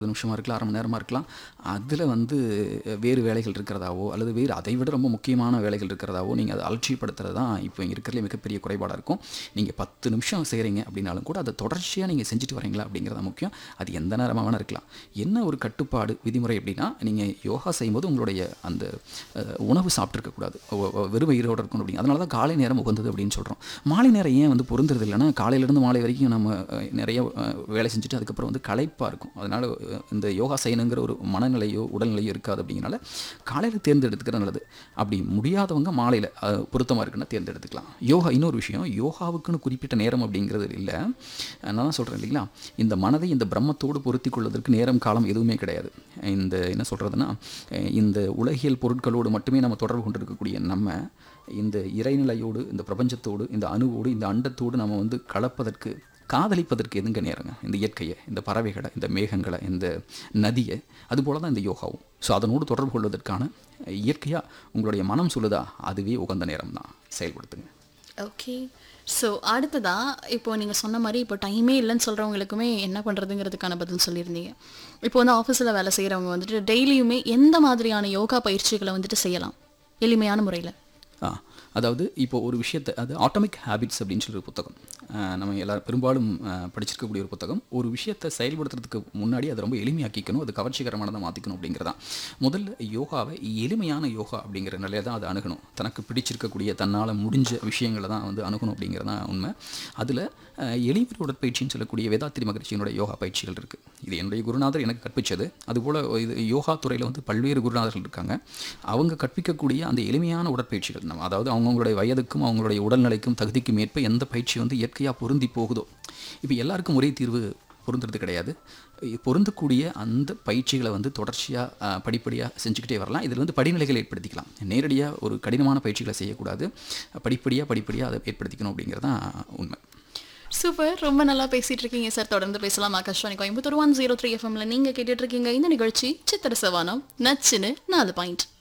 நிமிஷமாக இருக்கலாம் அரை மணி நேரமாக இருக்கலாம் அதில் வந்து வேறு வேலைகள் இருக்கிறதாவோ அல்லது வேறு அதை விட ரொம்ப முக்கியமான வேலைகள் இருக்கிறதாவோ நீங்கள் அதை அலட்சியப்படுத்துறது தான் இப்போ இருக்கிறதுல மிகப்பெரிய குறைபாடாக இருக்கும் நீங்கள் பத்து நிமிஷம் செய்கிறீங்க அப்படின்னாலும் கூட அதை தொடர்ச்சியாக நீங்கள் செஞ்சுட்டு வரீங்களா அப்படிங்கிறது முக்கியம் அது எந்த நேரமாக வேணால் இருக்கலாம் என்ன ஒரு கட்டுப்பாடு விதிமுறை அப்படின்னா நீங்கள் யோகா செய்யும்போது உங்களுடைய அந்த அஹ், உணவு சாப்பிட்ருக்கக்கூடாது வெறும் வயிறோட இருக்கணும் அப்படிங்க அதனால தான் காலை நேரம் உகந்தது அப்படின்னு சொல்கிறோம் மாலை நேரம் ஏன் வந்து பொருந்துறது இல்லைன்னா காலையிலேருந்து மாலை வரைக்கும் நம்ம அஹ், நிறைய அஹ், வேலை செஞ்சுட்டு அதுக்கப்புறம் வந்து களைப்பாக இருக்கும் அதனால் இந்த யோகா செய்யணுங்கிற ஒரு மனநிலையோ உடல்நிலையோ இருக்காது அப்படிங்கிறனால காலையில் தேர்ந்தெடுத்துக்கிறது நல்லது அப்படி முடியாதவங்க மாலையில் பொருத்தமாக இருக்குன்னா தேர்ந்தெடுத்துக்கலாம் யோகா இன்னொரு விஷயம் யோகாவுக்குன்னு குறிப்பிட்ட நேரம் அப்படிங்கிறது இல்லை நான் தான் சொல்கிறேன் இல்லைங்களா இந்த மனதை இந்த பிரம்மத்தோடு பொருத்தி கொள்வதற்கு நேரம் காலம் எதுவுமே கிடையாது இந்த என்ன சொல்கிறதுனா இந்த உலகியல் பொருட்களோடு மட்டுமே நம்ம தொடர்பு கொண்டிருக்கக்கூடிய நம்ம இந்த இறைநிலையோடு இந்த பிரபஞ்சத்தோடு இந்த அணுவோடு இந்த அண்டத்தோடு நம்ம வந்து கலப்பதற்கு காதலிப்பதற்கு எதுங்க நேரங்க இந்த இயற்கையை இந்த பறவைகளை இந்த மேகங்களை இந்த நதியை அதுபோல தான் இந்த யோகாவும் ஸோ அதனோடு தொடர்பு கொள்வதற்கான இயற்கையாக உங்களுடைய மனம் சொல்லுதா அதுவே உகந்த நேரம் தான் செயல்படுத்துங்க ஓகே ஸோ அடுத்ததா இப்போ நீங்கள் சொன்ன மாதிரி இப்போ டைமே இல்லைன்னு சொல்கிறவங்களுக்குமே என்ன பண்ணுறதுங்கிறதுக்கான பதில் சொல்லியிருந்தீங்க இப்போ வந்து ஆஃபீஸில் வேலை செய்கிறவங்க வந்துட்டு டெய்லியுமே எந்த மாதிரியான யோகா பயிற்சிகளை வந்துட்டு செய்யலாம் எளிமையான முறையில் ஆ அதாவது இப்போ ஒரு விஷயத்தை அது ஆட்டோமிக் ஹேபிட்ஸ் அப்படின்னு சொல்லி ஒரு புத்தகம் அஹ் நம்ம எல்லாரும் பெரும்பாலும் அஹ், படிச்சிருக்கக்கூடிய ஒரு புத்தகம் ஒரு விஷயத்தை செயல்படுத்துறதுக்கு முன்னாடி அதை ரொம்ப எளிமையாக்கிக்கணும் அது கவர்ச்சிகரமானதை மாற்றிக்கணும் அப்படிங்கிறதான் முதல்ல யோகாவை எளிமையான யோகா அப்படிங்கிற நிலையை தான் அதை அணுகணும் தனக்கு பிடிச்சிருக்கக்கூடிய தன்னால் முடிஞ்ச விஷயங்களை தான் வந்து அணுகணும் அப்படிங்கிறதான் உண்மை அதில் எளிமை உடற்பயிற்சின்னு சொல்லக்கூடிய வேதாத்திரி மகிழ்ச்சியினுடைய யோகா பயிற்சிகள் இருக்குது இது என்னுடைய குருநாதர் எனக்கு கற்பித்தது அதுபோல் இது யோகா துறையில் வந்து பல்வேறு குருநாதர்கள் இருக்காங்க அவங்க கற்பிக்கக்கூடிய அந்த எளிமையான உடற்பயிற்சிகள் நம்ம அதாவது அவங்களுடைய வயதுக்கும் அவங்களுடைய உடல்நிலைக்கும் தகுதிக்கும் ஏற்ப எந்த பயிற்சி வந்து இயற்கையாக பொருந்தி போகுதோ இப்போ எல்லாருக்கும் ஒரே தீர்வு பொருந்துறது கிடையாது பொருந்தக்கூடிய அந்த பயிற்சிகளை வந்து தொடர்ச்சியாக படிப்படியாக செஞ்சுக்கிட்டே வரலாம் இதில் வந்து படிநிலைகளை ஏற்படுத்திக்கலாம் நேரடியாக ஒரு கடினமான பயிற்சிகளை செய்யக்கூடாது படிப்படியாக படிப்படியாக அதை ஏற்படுத்திக்கணும் அப்படிங்கிறது தான் உண்மை சூப்பர் ரொம்ப நல்லா பேசிட்டு இருக்கீங்க சார் தொடர்ந்து பேசலாம் Akashvani Coimbatore one zero three எஃப்எம்ல நீங்க கேட்டுட்டு இருக்கீங்க இந்த நிகழ்ச்சி சித்திர சவானம் நச்சுன்னு நாலு பாயிண்ட்